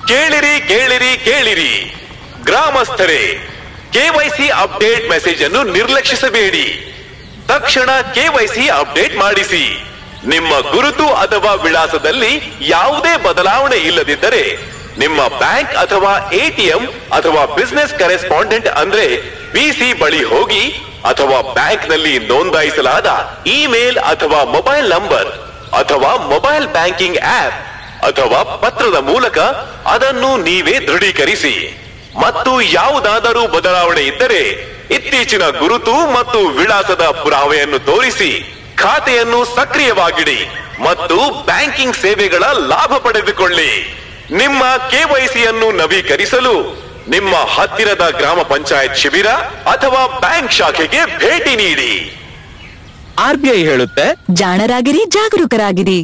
ಕೇಳಿರಿ ಕೇಳಿರಿ ಕೇಳಿರಿ ಗ್ರಾಮಸ್ಥರೇ ಕೆವೈಸಿ ಅಪ್ಡೇಟ್ ಮೆಸೇಜ್ ಅನ್ನು ನಿರ್ಲಕ್ಷಿಸಬೇಡಿ ತಕ್ಷಣ ಕೆವೈಸಿ ಅಪ್ಡೇಟ್ ಮಾಡಿಸಿ ನಿಮ್ಮ ಗುರುತು ಅಥವಾ ವಿಳಾಸದಲ್ಲಿ ಯಾವುದೇ ಬದಲಾವಣೆ ಇಲ್ಲದಿದ್ದರೆ ನಿಮ್ಮ ಬ್ಯಾಂಕ್ ಅಥವಾ ಎಟಿಎಂ ಅಥವಾ ಬಿಸ್ನೆಸ್ ಕರೆಸ್ಪಾಂಡೆಂಟ್ ಅಂದ್ರೆ ಬಿಸಿ ಬಳಿ ಹೋಗಿ ಅಥವಾ ಬ್ಯಾಂಕ್ ನಲ್ಲಿ ನೋಂದಾಯಿಸಲಾದ ಇಮೇಲ್ ಅಥವಾ ಮೊಬೈಲ್ ನಂಬರ್ ಅಥವಾ ಮೊಬೈಲ್ ಬ್ಯಾಂಕಿಂಗ್ ಆಪ್ ಅಥವಾ ಪತ್ರದ ಮೂಲಕ ಅದನ್ನು ನೀವೇ ದೃಢೀಕರಿಸಿ ಮತ್ತು ಯಾವುದಾದರೂ ಬದಲಾವಣೆ ಇದ್ದರೆ ಇತ್ತೀಚಿನ ಗುರುತು ಮತ್ತು ವಿಳಾಸದ ಪುರಾವೆಯನ್ನು ತೋರಿಸಿ ಖಾತೆಯನ್ನು ಸಕ್ರಿಯವಾಗಿಡಿ ಮತ್ತು ಬ್ಯಾಂಕಿಂಗ್ ಸೇವೆಗಳ ಲಾಭ ಪಡೆದುಕೊಳ್ಳಿ ನಿಮ್ಮ ಕೆವೈಸಿಯನ್ನು ನವೀಕರಿಸಲು ನಿಮ್ಮ ಹತ್ತಿರದ ಗ್ರಾಮ ಪಂಚಾಯತ್ ಶಿಬಿರ ಅಥವಾ ಬ್ಯಾಂಕ್ ಶಾಖೆಗೆ ಭೇಟಿ ನೀಡಿ ಆರ್ಬಿಐ ಹೇಳುತ್ತೆ ಜಾಣರಾಗಿರಿ ಜಾಗರೂಕರಾಗಿರಿ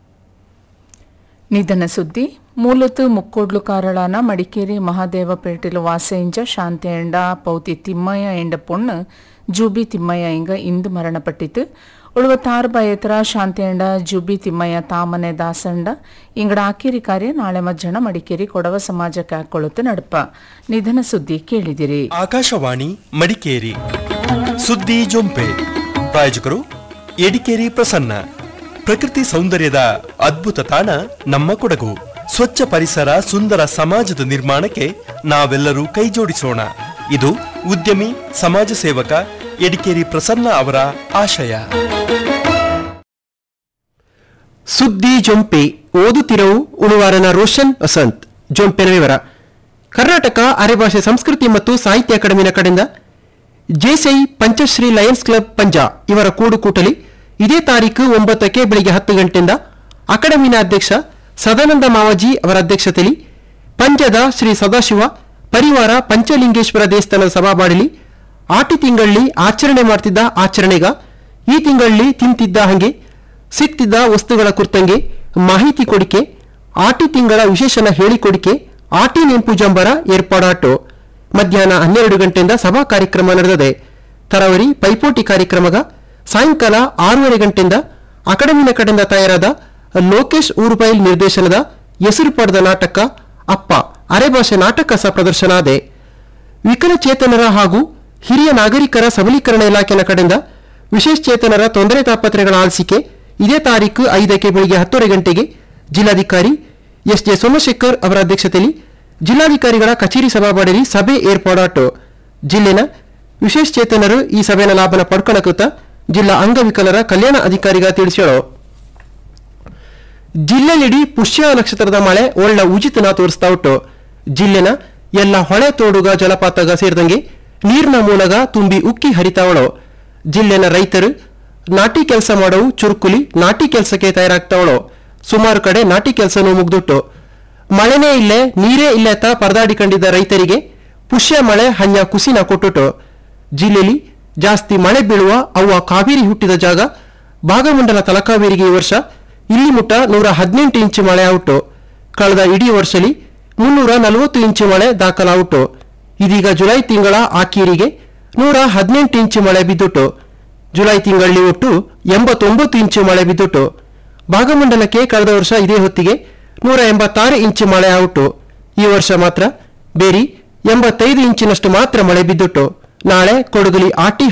ನಿಧನ ಸುದ್ದಿ ಮೂಲತು ಮುಕ್ಕೋಡ್ಲು ಕಾರಳಾನ ಮಡಿಕೇರಿ ಮಹಾದೇವಪೇಟೆಲು ವಾಸೆಂಜ ಶಾಂತಿ ಎಂಡ ಪೌತಿ ತಿಮ್ಮಯ್ಯ ಎಂಡ ಪೊಣ್ಣು ಜೂಬಿ ತಿಮ್ಮಯ್ಯ ಇಂಗ ಇಂದು ಮರಣಪಟ್ಟಿತು ಉಳುವತ್ತಾರು ಬಯತರ ಶಾಂತಿ ಎಂಡ ಜೂಬಿ ತಿಮ್ಮಯ್ಯ ತಾಮನೆ ದಾಸಂಡ ಇಂಗಡ ಆಕಿರಿ ಕಾರ್ಯ ನಾಳೆ ಮಧ್ಯಾಹ್ನ ಮಡಿಕೇರಿ ಕೊಡವ ಸಮಾಜಕ್ಕೆ ಹಾಕೊಳ್ಳುತ್ತೆ ನಡಪ ನಿಧನ ಸುದ್ದಿ ಕೇಳಿದಿರಿ ಆಕಾಶವಾಣಿ ಮಡಿಕೇರಿ ಸುದ್ದಿ ಜೊಂಪೆ ಪ್ರಾಯೋಜಕರು ಎಡಿಕೇರಿ ಪ್ರಸನ್ನ ಪ್ರಕೃತಿ ಸೌಂದರ್ಯದ ಅದ್ಭುತ ತಾಣ ನಮ್ಮ ಕೊಡಗು ಸ್ವಚ್ಛ ಪರಿಸರ ಸುಂದರ ಸಮಾಜದ ನಿರ್ಮಾಣಕ್ಕೆ ನಾವೆಲ್ಲರೂ ಕೈಜೋಡಿಸೋಣ ಇದು ಉದ್ಯಮಿ ಸಮಾಜ ಸೇವಕ ಎಡಿಕೇರಿ ಪ್ರಸನ್ನ ಅವರ ಆಶಯ ಸುದ್ದಿ ಜೊಂಪೆ ಓದುತ್ತಿರವು ಉಳುವಾರನ ರೋಷನ್ ವಸಂತ್ ಜೊಂಪೆನ ವಿವರ ಕರ್ನಾಟಕ ಅರೆಭಾಷೆ ಸಂಸ್ಕೃತಿ ಮತ್ತು ಸಾಹಿತ್ಯ ಅಕಾಡೆಮಿನ ಕಡೆಯಿಂದ JCI Panchashri lions club Panja ಇವರ ಕೂಡುಕೂಟಲಿ ಇದೇ ತಾರೀಕು ಒಂಬತ್ತಕ್ಕೆ ಬೆಳಿಗ್ಗೆ ಹತ್ತು ಗಂಟೆಯಿಂದ ಅಕಾಡೆಮಿನ ಅಧ್ಯಕ್ಷ ಸದಾನಂದ ಮಾವಾಜಿ ಅವರ ಅಧ್ಯಕ್ಷತೆಯಲ್ಲಿ ಪಂಜದ ಶ್ರೀ ಸದಾಶಿವ ಪರಿವಾರ ಪಂಚಲಿಂಗೇಶ್ವರ ದೇವಸ್ಥಾನದ ಸಭಾಬಾಡಿಲಿ ಆಟಿ ತಿಂಗಳಲ್ಲಿ ಆಚರಣೆ ಮಾಡ್ತಿದ್ದ ಆಚರಣೆಗ ಈ ತಿಂಗಳಲ್ಲಿ ತಿಂತಿದ್ದ ಹಂಗೆ ಸಿಕ್ತಿದ್ದ ವಸ್ತುಗಳ ಕುರ್ತಂಗೆ ಮಾಹಿತಿ ಕೊಡಿಕೆ ಆಟಿ ತಿಂಗಳ ವಿಶೇಷಣ ಹೇಳಿಕೊಡಿಕೆ ಆಟಿ ನೆಂಪು ಜಂಬರ ಏರ್ಪಾಡಾಟು ಮಧ್ಯಾಹ್ನ ಹನ್ನೆರಡು ಗಂಟೆಯಿಂದ ಸಭಾ ಕಾರ್ಯಕ್ರಮ ನಡೆದಿದೆ ತರಾವರಿ ಪೈಪೋಟಿ ಕಾರ್ಯಕ್ರಮಗ ಸಾಯಂಕಾಲ ಆರೂವರೆ ಗಂಟೆಯಿಂದ ಅಕಾಡೆಮಿನ ಕಡೆಯಿಂದ ತಯಾರಾದ ಲೋಕೇಶ್ ಊರುಬೈಲ್ ನಿರ್ದೇಶನದ ಹೆಸರು ಪಡೆದ ನಾಟಕ ಅಪ್ಪ ಅರೆಭಾಷೆ ನಾಟಕ ಸಹ ಪ್ರದರ್ಶನ ಆದೆ ವಿಕಲಚೇತನರ ಹಾಗೂ ಹಿರಿಯ ನಾಗರಿಕರ ಸಬಲೀಕರಣ ಇಲಾಖೆನ ಕಡೆಯಿಂದ ವಿಶೇಷಚೇತನರ ತೊಂದರೆ ತಾಪತ್ರೆಗಳ ಆಲಿಸಿಕೆ ಇದೇ ತಾರೀಕು ಐದಕ್ಕೆ ಬೆಳಿಗ್ಗೆ ಹತ್ತುವರೆ ಗಂಟೆಗೆ ಜಿಲ್ಲಾಧಿಕಾರಿ ಎಸ್ ಜೆ ಸೋಮಶೇಖರ್ ಅವರ ಅಧ್ಯಕ್ಷತೆಯಲ್ಲಿ ಜಿಲ್ಲಾಧಿಕಾರಿಗಳ ಕಚೇರಿ ಸಭಾಬಾಡಿಯಲ್ಲಿ ಸಭೆ ಏರ್ಪಾಡಾಟು ಜಿಲ್ಲೆನ ವಿಶೇಷಚೇತನರು ಈ ಸಭೆಯ ಲಾಭನ ಪಡ್ಕೊಳಕುತ್ತ ಜಿಲ್ಲಾ ಅಂಗವಿಕಲರ ಕಲ್ಯಾಣ ಅಧಿಕಾರಿಗ ತಿಳಿಸ್ಯಾಳು ಜಿಲ್ಲೆಲಿಡೀ ಪುಷ್ಯ ನಕ್ಷತ್ರದ ಮಳೆ ಒಳ್ಳ ಉಚಿತನ ತೋರಿಸ್ತಾ ಉಂಟು ಜಿಲ್ಲೆನ ಎಲ್ಲ ಹೊಳೆ ತೋಡುಗ ಜಲಪಾತಗ ಸೇರಿದಂಗೆ ನೀರಿನ ಮೂಲಗ ತುಂಬಿ ಉಕ್ಕಿ ಹರಿತಾವಳು ಜಿಲ್ಲೆನ ರೈತರು ನಾಟಿ ಕೆಲಸ ಮಾಡವು ಚುರುಕುಲಿ ನಾಟಿ ಕೆಲಸಕ್ಕೆ ತಯಾರಾಗ್ತಾವಳು ಸುಮಾರು ಕಡೆ ನಾಟಿ ಕೆಲಸನೂ ಮುಗ್ದುಟ್ಟು ಮಳೆನೇ ಇಲ್ಲೇ ನೀರೇ ಇಲ್ಲೆತ್ತ ಪರದಾಡಿಕೊಂಡಿದ್ದ ರೈತರಿಗೆ ಪುಷ್ಯ ಮಳೆ ಹಂಯ ಕುಸಿನ ಕೊಟ್ಟುಟು ಜಿಲ್ಲೆಲಿ ಜಾಸ್ತಿ ಮಳೆ ಬೀಳುವ ಅವ್ವ ಕಾವೇರಿ ಹುಟ್ಟಿದ ಜಾಗ ಭಾಗಮಂಡಲ ತಲಕಾವೇರಿಗೆ ಈ ವರ್ಷ ಇಲ್ಲಿ ಮುಟ್ಟ ನೂರ ಹದಿನೆಂಟು ಇಂಚು ಮಳೆ ಔಟು ಕಳೆದ ಇಡೀ ವರ್ಷಲಿ ಮುನ್ನೂರ ನಲವತ್ತು ಇಂಚು ಮಳೆ ದಾಖಲಾವುಟು ಇದೀಗ ಜುಲೈ ತಿಂಗಳ ಆಕೀರಿಗೆ ನೂರ ಹದಿನೆಂಟು ಇಂಚು ಮಳೆ ಬಿದ್ದುಟು ಜುಲೈ ತಿಂಗಳಲ್ಲಿ ಒಟ್ಟು ಎಂಬತ್ತೊಂಬತ್ತು ಇಂಚು ಮಳೆ ಬಿದ್ದುಟು ಭಾಗಮಂಡಲಕ್ಕೆ ಕಳೆದ ವರ್ಷ ಇದೇ ಹೊತ್ತಿಗೆ ನೂರ ಎಂಬತ್ತಾರು ಇಂಚು ಮಳೆ ಔಟು ಈ ವರ್ಷ ಮಾತ್ರ ಬೇರಿ ಎಂಬತ್ತೈದು ಇಂಚಿನಷ್ಟು ಮಾತ್ರ ಮಳೆ ಬಿದ್ದುಟು ನಾಳೆ ಕೊಡಗಲಿ ಆಟಿ